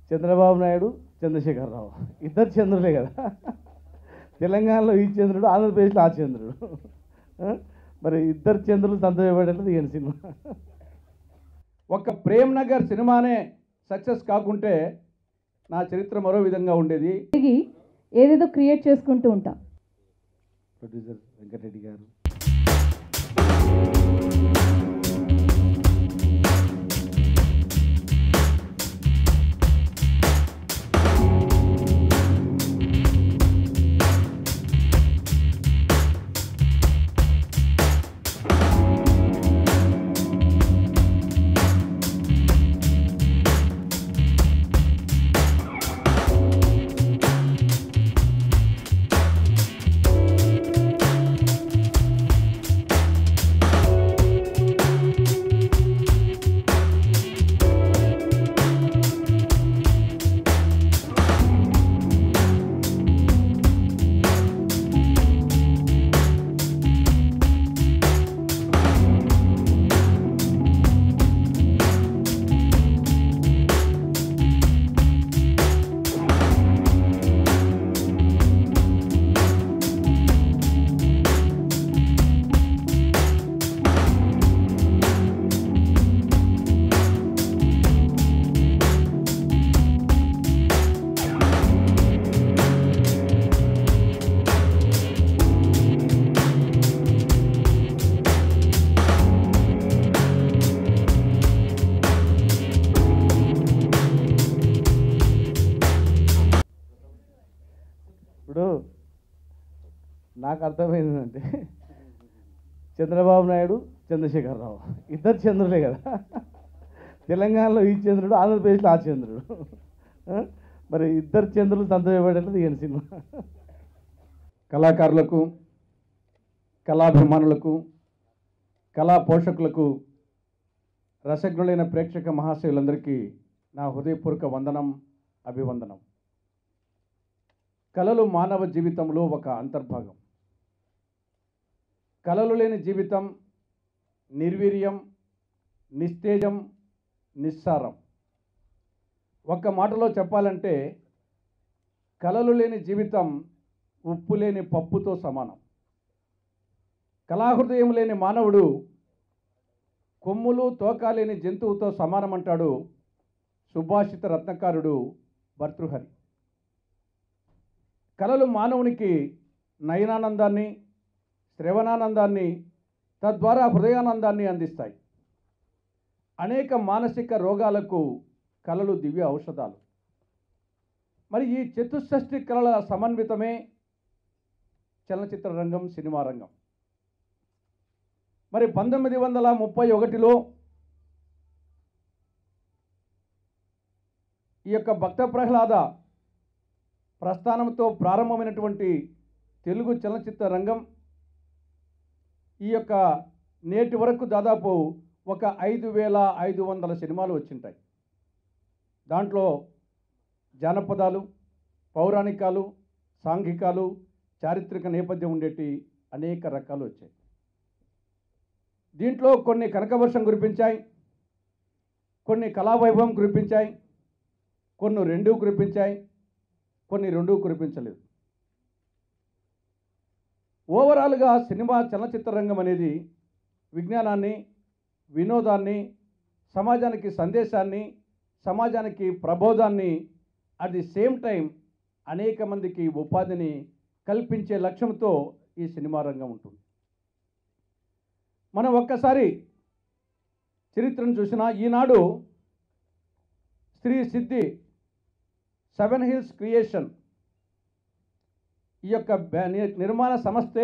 చంద్రబాబు నాయుడు చంద్రశేఖరరావు ఇద్దరు చంద్రులే కదా తెలంగాణలో ఈ చంద్రుడు ఆంధ్రప్రదేశ్లో ఆ చంద్రుడు ఆ? మరి ఇద్దరు చంద్రులు సంతోషపడేది ఈయన సినిమా ఒక్క ప్రేమ్ నగర్ సినిమానే సక్సెస్ కాకుంటే నా చరిత్ర మరో విధంగా ఉండేది తిరిగి ఏదేదో క్రియేట్ చేసుకుంటూ ఉంటాం ప్రొడ్యూసర్ వెంకటరెడ్డి గారు ఇప్పుడు నాకు అర్థమైందంటే చంద్రబాబు నాయుడు చంద్రశేఖరరావు ఇద్దరు చంద్రులే కదా తెలంగాణలో ఈ చంద్రుడు ఆంధ్రప్రదేశ్లో ఆ చంద్రుడు ఆ? మరి ఇద్దరు చంద్రులు సంతోషపడేది ఈయన సినిమా కళాకారులకు కళాభిమానులకు కళా పోషకులకు రసజ్ఞులైన ప్రేక్షక మహాశయులందరికీ నా హృదయపూర్వక వందనం అభివందనం కళలు మానవ జీవితంలో ఒక అంతర్భాగం కళలు లేని జీవితం నిర్వీర్యం నిస్తేజం నిస్సారం ఒక్క మాటలో చెప్పాలంటే కళలు లేని జీవితం ఉప్పు లేని పప్పుతో సమానం కళాహృదయం లేని మానవుడు కొమ్ములు తోక లేని జంతువుతో సమానమంటాడు సుభాషిత రత్నకారుడు భర్తృహరి కళలు మానవునికి నయనానందాన్ని శ్రవణానందాన్ని తద్వారా హృదయానందాన్ని అందిస్తాయి అనేక మానసిక రోగాలకు కళలు దివ్య ఔషధాలు మరి ఈ చతుషష్ఠి కళల సమన్వితమే చలనచిత్ర రంగం సినిమా రంగం మరి పంతొమ్మిది వందల ముప్పై ఒకటిలో ఈ యొక్క భక్త ప్రహ్లాద ప్రస్థానంతో ప్రారంభమైనటువంటి తెలుగు చలనచిత్ర రంగం ఈ యొక్క నేటి వరకు దాదాపు ఒక ఐదు వేల ఐదు వందల సినిమాలు వచ్చింటాయి దాంట్లో జానపదాలు పౌరాణికాలు సాంఘికాలు చారిత్రక నేపథ్యం ఉండేటి అనేక రకాలు వచ్చాయి దీంట్లో కొన్ని కనకవర్షం కురిపించాయి కొన్ని కళావైభవం కురిపించాయి కొన్ని రెండు కురిపించాయి కొన్ని రెండు కురిపించలేదు ఓవరాల్గా సినిమా చలనచిత్ర రంగం అనేది విజ్ఞానాన్ని వినోదాన్ని సమాజానికి సందేశాన్ని సమాజానికి ప్రబోధాన్ని అట్ ది సేమ్ టైం అనేక మందికి ఉపాధిని కల్పించే లక్ష్యంతో ఈ సినిమా రంగం ఉంటుంది మనం ఒక్కసారి చరిత్రను చూసినా ఈనాడు శ్రీ సిద్ధి సెవెన్ హిల్స్ క్రియేషన్ ఈ యొక్క బ్యా- ని- నిర్మాణ సంస్థే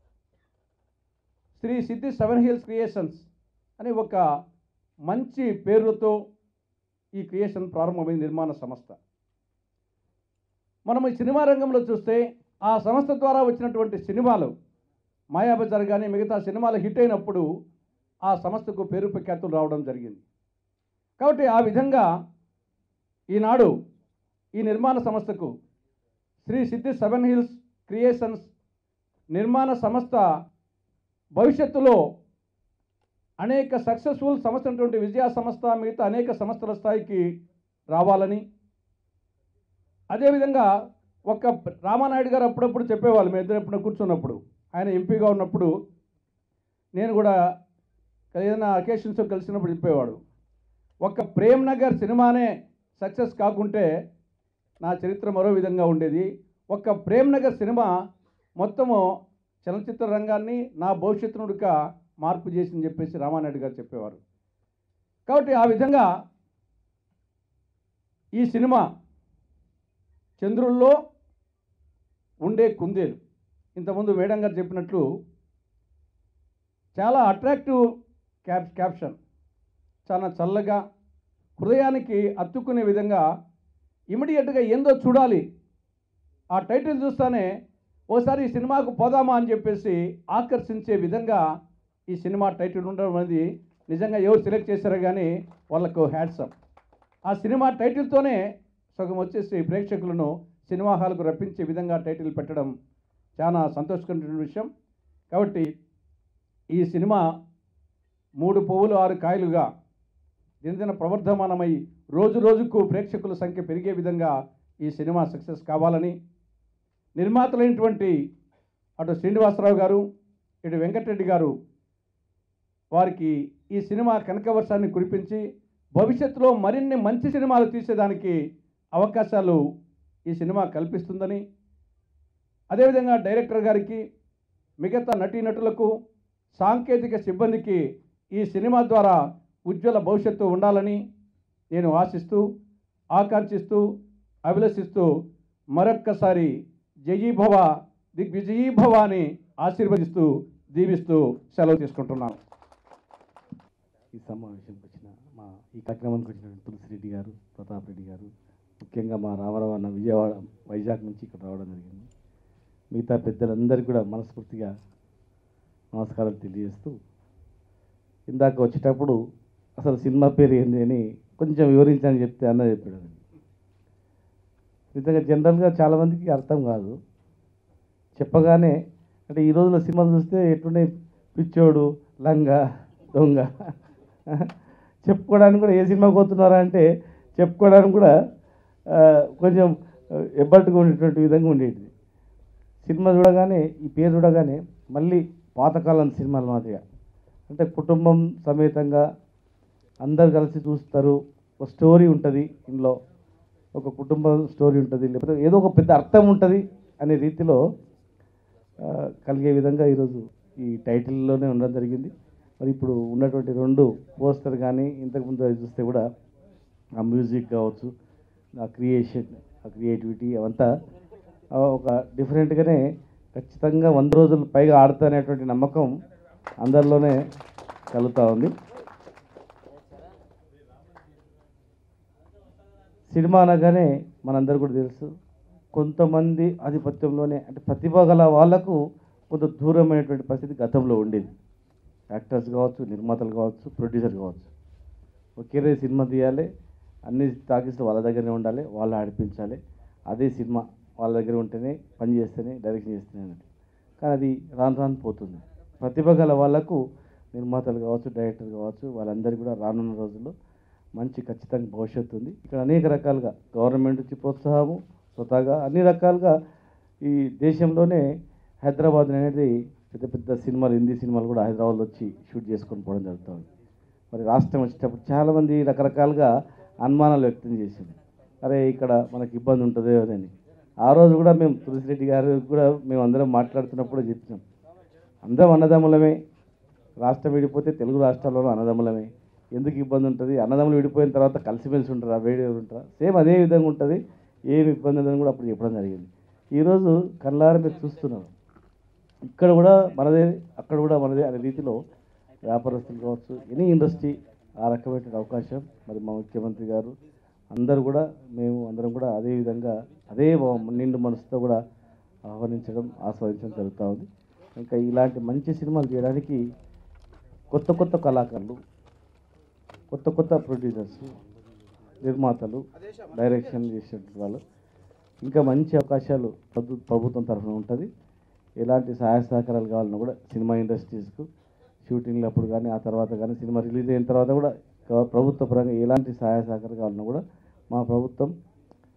శ్రీ సిద్ధి సెవెన్ హిల్స్ క్రియేషన్స్ అనే ఒక మంచి పేరుతో ఈ క్రియేషన్ ప్రారంభమైంది నిర్మాణ సంస్థ మనం ఈ సినిమా రంగంలో చూస్తే ఆ సంస్థ ద్వారా వచ్చినటువంటి సినిమాలు మాయాబజార్ కానీ మిగతా సినిమాలు హిట్ అయినప్పుడు ఆ సంస్థకు పేరు ప్రఖ్యాతులు రావడం జరిగింది కాబట్టి ఆ విధంగా ఈనాడు ఈ నిర్మాణ సంస్థకు శ్రీ సిద్ధి సెవెన్ హిల్స్ క్రియేషన్స్ నిర్మాణ సంస్థ భవిష్యత్తులో అనేక సక్సెస్ఫుల్ సంస్థ అయినటువంటి విజయ సంస్థ మిగతా అనేక సంస్థల స్థాయికి రావాలని అదేవిధంగా ఒక రామానాయుడు గారు అప్పుడప్పుడు చెప్పేవాళ్ళు మేము ఇద్దరు ఎప్పుడు కూర్చున్నప్పుడు ఆయన ఎంపీగా ఉన్నప్పుడు నేను కూడా ఏదైనా అకేషన్స్ కలిసినప్పుడు చెప్పేవాడు ఒక ప్రేమ్ నగర్ సినిమానే సక్సెస్ కాకుంటే నా చరిత్ర మరో విధంగా ఉండేది ఒక ప్రేమ్ నగర్ సినిమా మొత్తము చలనచిత్ర రంగాన్ని నా భవిష్యత్తునుడుక మార్పు చేసిందని చెప్పేసి రామానాయుడు గారు చెప్పేవారు కాబట్టి ఆ విధంగా ఈ సినిమా చంద్రుల్లో ఉండే కుందేలు ఇంతకుముందు మేడం గారు చెప్పినట్లు చాలా అట్రాక్టివ్ క్యాప్ క్యాప్షన్ చాలా చల్లగా హృదయానికి అత్తుకునే విధంగా ఇమీడియట్గా ఏందో చూడాలి ఆ టైటిల్ చూస్తానే ఓసారి ఈ సినిమాకు పోదామా అని చెప్పేసి ఆకర్షించే విధంగా ఈ సినిమా టైటిల్ ఉండడం అనేది నిజంగా ఎవరు సెలెక్ట్ చేశారో కానీ వాళ్ళకు హ్యాట్సప్ ఆ సినిమా టైటిల్తోనే సగం వచ్చేసి ప్రేక్షకులను సినిమా హాల్కు రప్పించే విధంగా టైటిల్ పెట్టడం చాలా సంతోషకరమైన విషయం కాబట్టి ఈ సినిమా మూడు పువ్వులు ఆరు కాయలుగా దినదిన ప్రవర్ధమానమై రోజు రోజుకు ప్రేక్షకుల సంఖ్య పెరిగే విధంగా ఈ సినిమా సక్సెస్ కావాలని నిర్మాతలైనటువంటి అటు శ్రీనివాసరావు గారు ఇటు వెంకటరెడ్డి గారు వారికి ఈ సినిమా కనకవర్షాన్ని కురిపించి భవిష్యత్తులో మరిన్ని మంచి సినిమాలు తీసేదానికి అవకాశాలు ఈ సినిమా కల్పిస్తుందని అదేవిధంగా డైరెక్టర్ గారికి మిగతా నటీనటులకు సాంకేతిక సిబ్బందికి ఈ సినిమా ద్వారా ఉజ్వల భవిష్యత్తు ఉండాలని నేను ఆశిస్తూ ఆకాంక్షిస్తూ అభిలషిస్తూ మరొక్కసారి జయీభవ దిగ్విజయీభవ అని ఆశీర్వదిస్తూ దీవిస్తూ సెలవు తీసుకుంటున్నాను ఈ సమావేశానికి వచ్చిన మా ఈ కార్యక్రమానికి వచ్చిన తులసిరెడ్డి గారు ప్రతాప్ రెడ్డి గారు ముఖ్యంగా మా రామారావు అన్న విజయవాడ వైజాగ్ నుంచి ఇక్కడ రావడం జరిగింది మిగతా పెద్దలందరికీ కూడా మనస్ఫూర్తిగా నమస్కారాలు తెలియజేస్తూ ఇందాక వచ్చేటప్పుడు అసలు సినిమా పేరు ఏంది అని కొంచెం వివరించని చెప్తే అన్న చెప్పాడు అది. నిజంగా జనరల్గా చాలామందికి అర్థం కాదు చెప్పగానే అంటే ఈ రోజుల్లో సినిమాలు చూస్తే ఎట్లున్నాయి పిచ్చోడు లంగా దొంగ చెప్పుకోవడానికి కూడా ఏ సినిమాకి పోతున్నారా అంటే చెప్పుకోవడానికి కూడా ఆ, కొంచెం ఎబ్బట్టుగా ఉండేటువంటి విధంగా ఉండేది సినిమా చూడగానే ఈ పేరు చూడగానే మళ్ళీ పాతకాలం సినిమాల మాదిరిగా అంటే కుటుంబం సమేతంగా అందరు కలిసి చూస్తారు ఒక స్టోరీ ఉంటుంది ఇందులో ఒక కుటుంబ స్టోరీ ఉంటుంది లేకపోతే ఏదో ఒక పెద్ద అర్థం ఉంటుంది అనే రీతిలో ఆ, కలిగే విధంగా ఈరోజు ఈ టైటిల్లోనే ఉండడం జరిగింది మరి ఇప్పుడు ఉన్నటువంటి రెండు పోస్టర్ కానీ ఇంతకుముందు అది చూస్తే కూడా ఆ మ్యూజిక్ కావచ్చు ఆ క్రియేషన్ ఆ క్రియేటివిటీ అవంతా ఆ, ఒక డిఫరెంట్గానే ఖచ్చితంగా వంద రోజులు పైగా ఆడుతానేటువంటి నమ్మకం అందరిలోనే కలుగుతూ ఉంది సినిమా అనగానే మనందరూ కూడా తెలుసు కొంతమంది ఆధిపత్యంలోనే అంటే ప్రతిభ గల వాళ్ళకు కొంత దూరమైనటువంటి పరిస్థితి గతంలో ఉండేది యాక్టర్స్ కావచ్చు నిర్మాతలు కావచ్చు ప్రొడ్యూసర్ కావచ్చు ఒకే రోజు సినిమా తీయాలి అన్ని టాకీస్లు వాళ్ళ దగ్గరనే ఉండాలి వాళ్ళు ఆడిపించాలి అదే సినిమా వాళ్ళ దగ్గర ఉంటేనే పని చేస్తేనే డైరెక్షన్ చేస్తేనే అన్నట్టు కానీ అది రాను రాను పోతుంది ప్రతిభ గల వాళ్ళకు నిర్మాతలు కావచ్చు డైరెక్టర్ కావచ్చు వాళ్ళందరికీ కూడా రానున్న రోజుల్లో మంచి ఖచ్చితంగా భవిష్యత్తు ఉంది ఇక్కడ అనేక రకాలుగా గవర్నమెంట్ నుంచి ప్రోత్సాహము స్వతహాగా అన్ని రకాలుగా ఈ దేశంలోనే హైదరాబాద్ అనేది పెద్ద పెద్ద సినిమాలు హిందీ సినిమాలు కూడా హైదరాబాద్లో వచ్చి షూట్ చేసుకొని పోవడం జరుగుతుంది మరి రాష్ట్రం వచ్చేటప్పుడు చాలామంది రకరకాలుగా అనుమానాలు వ్యక్తం చేసింది అరే ఇక్కడ మనకి ఇబ్బంది ఉంటుందో అని ఆ రోజు కూడా మేము తులసిరెడ్డి గారు కూడా మేము అందరం మాట్లాడుతున్నప్పుడు చెప్పినాం అందరం అన్నదమ్ములమే రాష్ట్రం విడిపోతే తెలుగు రాష్ట్రాల్లో అన్నదమ్ములమే ఎందుకు ఇబ్బంది ఉంటుంది అన్నదమ్ములు విడిపోయిన తర్వాత కలిసిమెలిసి ఉంటారా వేడి ఉంటారా సేమ్ అదే విధంగా ఉంటుంది ఏమి ఇబ్బంది ఉందని కూడా అప్పుడు చెప్పడం జరిగింది ఈరోజు కళ్ళార మీరు చూస్తున్నారు ఇక్కడ కూడా మనదే అక్కడ కూడా మనదే అనే రీతిలో వ్యాపారస్తులు కావచ్చు ఎనీ ఇండస్ట్రీ ఆ రకమైన అవకాశం మరి మా ముఖ్యమంత్రి గారు అందరూ కూడా మేము అందరం కూడా అదే విధంగా అదే మ- నిండు మనసుతో కూడా ఆహ్వానించడం ఆస్వాదించడం జరుగుతూ ఉంది ఇంకా ఇలాంటి మంచి సినిమాలు చేయడానికి కొత్త కొత్త కళాకారులు కొత్త కొత్త ప్రొడ్యూసర్స్ నిర్మాతలు డైరెక్షన్ చేసేటువంటి వాళ్ళు ఇంకా మంచి అవకాశాలు ప్రభు- ప్రభుత్వం తరఫున ఉంటుంది ఎలాంటి సహాయ సహకారాలు కావాలన్నా కూడా సినిమా ఇండస్ట్రీస్కు షూటింగ్లు అప్పుడు కానీ ఆ తర్వాత కానీ సినిమా రిలీజ్ అయిన తర్వాత కూడా గవ- ప్రభుత్వ పరంగా ఎలాంటి సహాయ సహకారం కావాలన్నా కూడా మా ప్రభుత్వం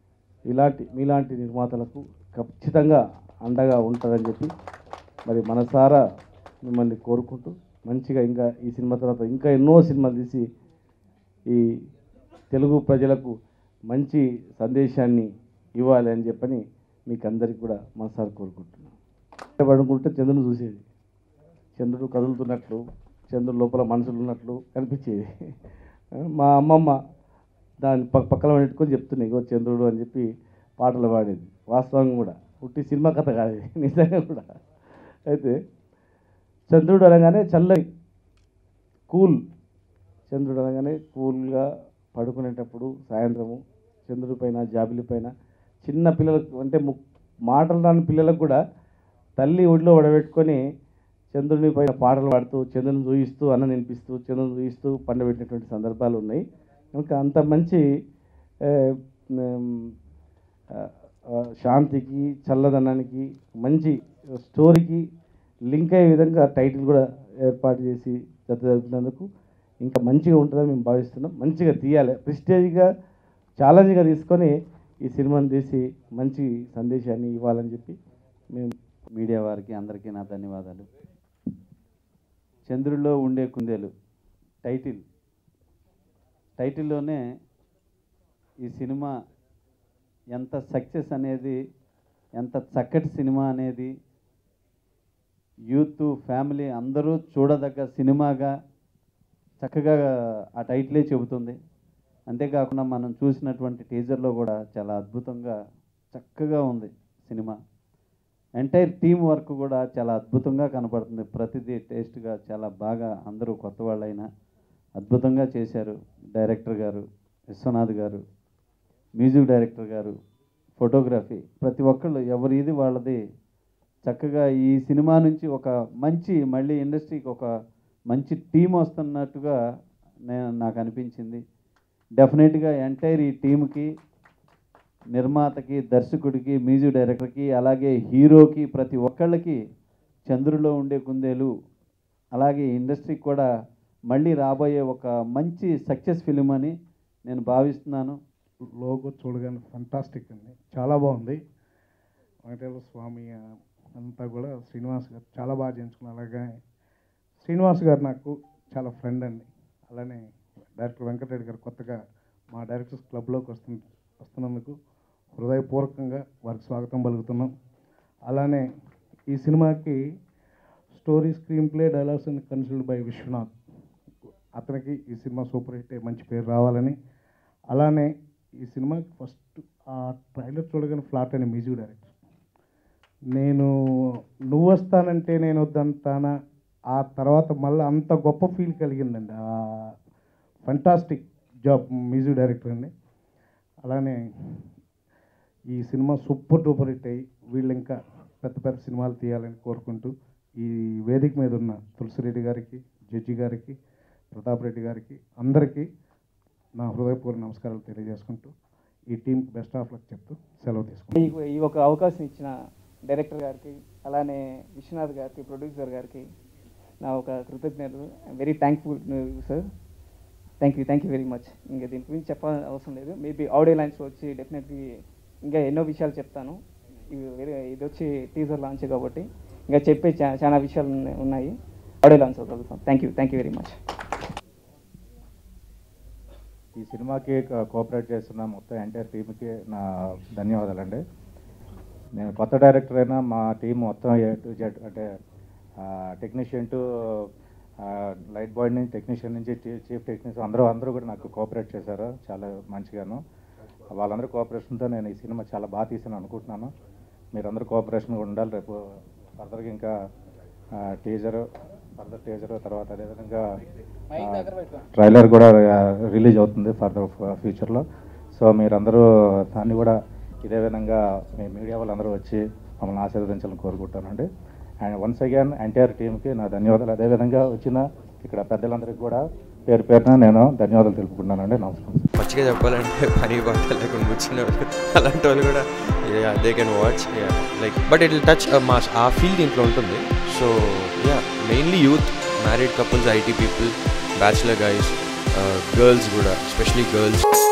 ఇలాంటి మీలాంటి నిర్మాతలకు ఖచ్చితంగా అండగా ఉంటుందని చెప్పి మరి మనసారా మిమ్మల్ని కోరుకుంటూ మంచిగా ఇంకా ఈ సినిమా తర్వాత ఇంకా ఎన్నో సినిమాలు తీసి ఈ తెలుగు ప్రజలకు మంచి సందేశాన్ని ఇవ్వాలి అని చెప్పని మీకు అందరికి కూడా మనసారి కోరుకుంటున్నాను పడుకుంటే చంద్రుని చూసేది చంద్రుడు కదులుతున్నట్లు చంద్రుడు లోపల మనుషులు ఉన్నట్లు కనిపించేది మా అమ్మమ్మ దాని పక్క పక్కన పెట్టుకొని చెప్తున్నాయి ఇగో చంద్రుడు అని చెప్పి పాటలు పాడేది వాస్తవం కూడా పుట్టి సినిమా కథ కాదు ఇది, నిజంగా కూడా అయితే చంద్రుడు అనగానే చల్లని కూల్ చంద్రుడు అనగానే కూల్గా పడుకునేటప్పుడు సాయంత్రము చంద్రుడి పైన జాబిలి పైన చిన్న పిల్లలకు అంటే ము మాటలు రాని పిల్లలకు కూడా తల్లి ఒడిలో వడబెట్టుకొని చంద్రుని పైన పాటలు పాడుతూ చంద్రుని చూయిస్తూ అన్నం తినిపిస్తూ చంద్రుని చూయిస్తూ పండబెట్టినటువంటి సందర్భాలు ఉన్నాయి కనుక అంత మంచి ఆ, ఉమ్, ఆ, ఆ, శాంతికి చల్లదనానికి మంచి స్టోరీకి లింక్ అయ్యే విధంగా టైటిల్ కూడా ఏర్పాటు చేసి జత జరుపుతున్నందుకు ఇంకా మంచిగా ఉంటుందని మేము భావిస్తున్నాం మంచిగా తీయాలి ప్రిస్టేజ్గా ఛాలెంజ్గా తీసుకొని ఈ సినిమాని తీసి మంచి సందేశాన్ని ఇవ్వాలని చెప్పి మేము మీడియా వారికి అందరికీ నా ధన్యవాదాలు చంద్రుల్లో ఉండే కుందేలు టైటిల్ టైటిల్లోనే ఈ సినిమా ఎంత సక్సెస్ అనేది ఎంత చక్కటి సినిమా అనేది యూత్ ఫ్యామిలీ అందరూ చూడదగ్గ సినిమాగా చక్కగా ఆ టైటిలే చెబుతుంది అంతేకాకుండా మనం చూసినటువంటి టీజర్లో కూడా చాలా అద్భుతంగా చక్కగా ఉంది సినిమా ఎంటైర్ టీం వర్క్ కూడా చాలా అద్భుతంగా కనపడుతుంది ప్రతిదీ టేస్ట్గా చాలా బాగా అందరూ కొత్త వాళ్ళైనా అద్భుతంగా చేశారు డైరెక్టర్ గారు విశ్వనాథ్ గారు మ్యూజిక్ డైరెక్టర్ గారు ఫోటోగ్రఫీ ప్రతి ఒక్కళ్ళు ఎవరి ఇది వాళ్ళది చక్కగా ఈ సినిమా నుంచి ఒక మంచి మళ్ళీ ఇండస్ట్రీకి ఒక మంచి టీం వస్తున్నట్టుగా నేను నాకు అనిపించింది డెఫినెట్గా ఎంటైర్ ఈ టీంకి నిర్మాతకి దర్శకుడికి మ్యూజిక్ డైరెక్టర్కి అలాగే హీరోకి ప్రతి ఒక్కళ్ళకి చంద్రులో ఉండే కుందేలు అలాగే ఇండస్ట్రీకి కూడా మళ్ళీ రాబోయే ఒక మంచి సక్సెస్ ఫిలిం అని నేను భావిస్తున్నాను లోగో చూడగానే ఫంటాస్టిక్ అండి చాలా బాగుంది వెంకటేశ్వర స్వామి ఆ, అంతా కూడా శ్రీనివాస్ గారు చాలా బాగా చేయించుకున్నారు అలాగే శ్రీనివాస్ గారు నాకు చాలా ఫ్రెండ్ అండి అలానే డైరెక్టర్ వెంకటరెడ్డి గారు కొత్తగా మా డైరెక్టర్స్ క్లబ్లోకి వస్తు వస్తున్నందుకు హృదయపూర్వకంగా వారికి స్వాగతం పలుకుతున్నాం అలానే ఈ సినిమాకి story screenplay dialogues and conceived by Viswanath అతనికి ఈ సినిమా సూపర్ హిట్ అయ్యి మంచి పేరు రావాలని అలానే ఈ సినిమాకి ఫస్ట్ ఆ ట్రైలర్ చూడగానే ఫ్లాట్ అనే మ్యూజిక్ డైరెక్టర్ నేను నువ్వు వస్తానంటే నేను వద్దంటానా ఆ తర్వాత మళ్ళీ అంత గొప్ప ఫీల్ కలిగిందండి ఆ ఫంటాస్టిక్ జాబ్ మ్యూజిక్ డైరెక్టర్ అండి అలానే ఈ సినిమా సూపర్ డూపర్ హిట్ అయ్యి వీళ్ళు ఇంకా పెద్ద పెద్ద సినిమాలు తీయాలని కోరుకుంటూ ఈ వేదిక మీద ఉన్న తులసిరెడ్డి గారికి జడ్జి గారికి ప్రతాప్ రెడ్డి గారికి అందరికీ నా హృదయపూర్వక నమస్కారాలు తెలియజేసుకుంటూ ఈ టీంకి బెస్ట్ ఆఫ్ లక్ చెప్తూ సెలవు తీసుకుంటాను ఈ ఈ ఒక అవకాశం ఇచ్చిన డైరెక్టర్ గారికి అలానే విశ్వనాథ్ గారికి ప్రొడ్యూసర్ గారికి నా ఒక కృతజ్ఞతలు very thankful sir thank you thank you very much ఇంకా దీని గురించి చెప్పాల్సిన అవసరం లేదు మేబీ ఆడియో లైన్స్లో వచ్చి డెఫినెట్లీ ఇంకా ఎన్నో విషయాలు చెప్తాను ఇవి వేరే ఇది వచ్చి టీజర్ లాంచ్ కాబట్టి ఇంకా చెప్పే చా- చాలా విషయాలు ఉన్నాయి- ఉన్నాయి ఆడియో లాంచ్ కలుగుతాం thank you thank you very much ఈ సినిమాకి క- కోఆపరేట్ చేస్తున్న మొత్తం ఎంటైర్ టీంకి నా ధన్యవాదాలండి నేను కొత్త డైరెక్టర్ అయినా మా టీం మొత్తం ఏ టు జెడ్ అంటే టెక్నీషియన్ టు లైట్ బాయ్ నుంచి టెక్నీషియన్ నుంచి చీఫ్ టెక్నీషియన్ అందరూ అందరూ కూడా నాకు కోఆపరేట్ చేశారు చాలా మంచిగాను వాళ్ళందరూ కోఆపరేషన్తో నేను ఈ సినిమా చాలా బాగా తీసాను అనుకుంటున్నాను మీరందరూ కోఆపరేషన్ ఉండాలి రేపు ఫర్దర్గా ఇంకా టీజర్ ఫర్దర్ టీజర్ తర్వాత అదేవిధంగా ట్రైలర్ కూడా రిలీజ్ అవుతుంది ఫర్దర్ ఫ్యూచర్లో సో మీరందరూ దాన్ని కూడా ఇదే విధంగా మీ మీడియా వాళ్ళందరూ వచ్చి మమ్మల్ని ఆశీర్వదించాలని కోరుకుంటానండి అండ్ వన్స్ అగైన్ ఎంటైర్ టీంకి నా ధన్యవాదాలు అదేవిధంగా వచ్చిన ఇక్కడ పెద్దలందరికీ కూడా పేరు పేరున నేను ధన్యవాదాలు తెలుపుకుంటున్నానండి నమస్కారం మంచిగా చెప్పాలంటే పని బాట లేకుండా కూర్చున్న వాళ్ళు అలాంటి వాళ్ళు కూడా they can watch like but it touch మా ఆ ఫీల్ దీంట్లో ఉంటుంది so yeah mainly youth married couples IT people bachelor guys girls కూడా ఎస్పెషలీ గర్ల్స్